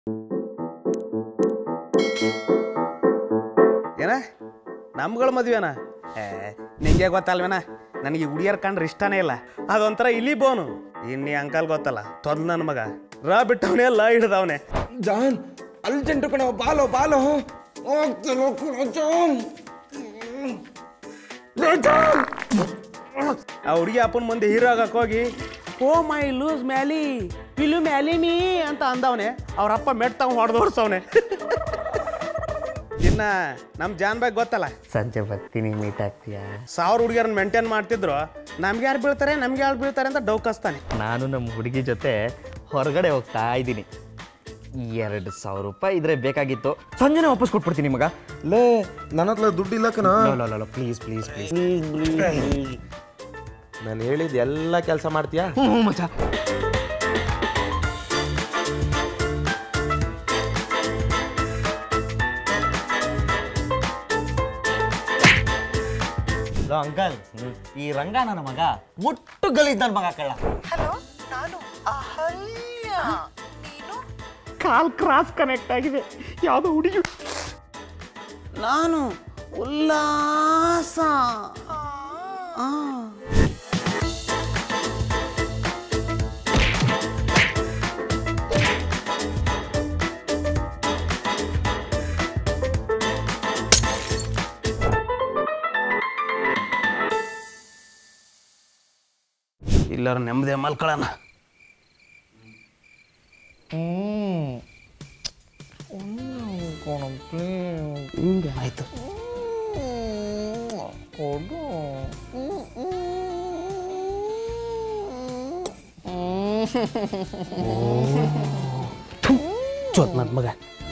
ಏನ ನಮ್ಗಳ ಮದ್ವೆನ ಏ ನಿಂಗೆ ಗೊತ್ತಲ್ವೇನ ನನಗೆ ಹುಡುಗಿಯರ್ ಕಂಡ್ರೆ ಇಷ್ಟನೇ ಇಲ್ಲ ಅದೊಂಥರ ಇಲಿ ಬೋನು ಇನ್ನಿ ಅಂಕಲ್ ಗೊತ್ತಲ್ಲ ತೊದ್ ನನ್ನ ಮಗ ರಾ ಬಿಟ್ಟವನೇ ಲ ಹಿಡ್ದವನೆ ಜಾನ್ ಅರ್ಜೆಂಟ್ ಕಣ ಬಾಲೋ ಬಾಲೋ ಹೋಗ್ತೇನೆ ಜಾನ್ ಲೇ ಜಾನ್ ಆ ಹುಡುಗಿ ಅಪ್ಪನ ಮುಂದೆ ಹೀರೋ ಆಗಕ್ಕೆ ಹೋಗಿ ಓ ಮೈ ಲೂಸ್ ಮ್ಯಾಲಿ ಪಿಲು ಮ್ಯಾಲಿನಿ ಅಂತ ಅಂದವನೆ ಅವ್ರ ಅಪ್ಪ ಮೆಟ್ ತಗೊಂಡು ಹೊಡೆದೋಡ್ಸವನೆ ಇನ್ನ ನಮ್ಮ ಜಾನ್ ಬಾಗ್ ಗೊತ್ತಲ್ಲ ಸಂಜೆ ಬರ್ತೀನಿ ಮೀಟ್ ಆಗ್ತೀಯಾ ಸಾವಿರ ಹುಡುಗಿಯರನ್ನ ಮೇಂಟೈನ್ ಮಾಡ್ತಿದ್ರು ನಮ್ಗೆ ಯಾರು ಬೀಳ್ತಾರೆ ನಮ್ಗೆ ಯಾರು ಬೀಳ್ತಾರೆ ಅಂತ ಡೌಕಸ್ತಾನೆ ನಾನು ನಮ್ಮ ಹುಡುಗಿ ಜೊತೆ ಹೊರಗಡೆ ಹೋಗ್ತಾ ಇದ್ದೀನಿ ಎರಡು ಸಾವಿರ ರೂಪಾಯಿ ಇದ್ರೆ ಬೇಕಾಗಿತ್ತು ಸಂಜೆನೆ ವಾಪಸ್ ಕೊಟ್ಬಿಡ್ತೀನಿ ಮಗ ಲೇ ನನ್ನ ಹತ್ರ ದುಡ್ಡು ಇಲ್ಲ ಕಣ ಪ್ಲೀಸ್ ಪ್ಲೀಸ್ ಪ್ಲೀಸ್ ನಾನು ಹೇಳಿದ ಎಲ್ಲ ಕೆಲಸ ಮಾಡ್ತೀಯಾ ಹ್ಞೂ ಮಚ್ಚ ಅಂಕಲ್ ಈ ರಂಗ ನನ್ನ ಮಗ ಮುಟ್ಟು ಗಲೀಜ್ ನನ್ನ ಮಗ ಕಳ್ಳ ಹಲೋ ನಾನು ಅಹಲ್ಯ ನೀನು ಕಾಲ್ ಕ್ರಾಸ್ ಕನೆಕ್ಟ್ ಆಗಿದೆ ಯಾವುದೋ ಹುಡುಗಿ ನಾನು ಉಲ್ಲಾಸ ಆ. ಇಲ್ಲರ ನೆಮ್ಮದಿ ಮಲ್ಕೊಳ್ಳೋಣ ಹಿಂಗೆ ಆಯ್ತು ಚೋತ್ ನನ್ನ ಮಗ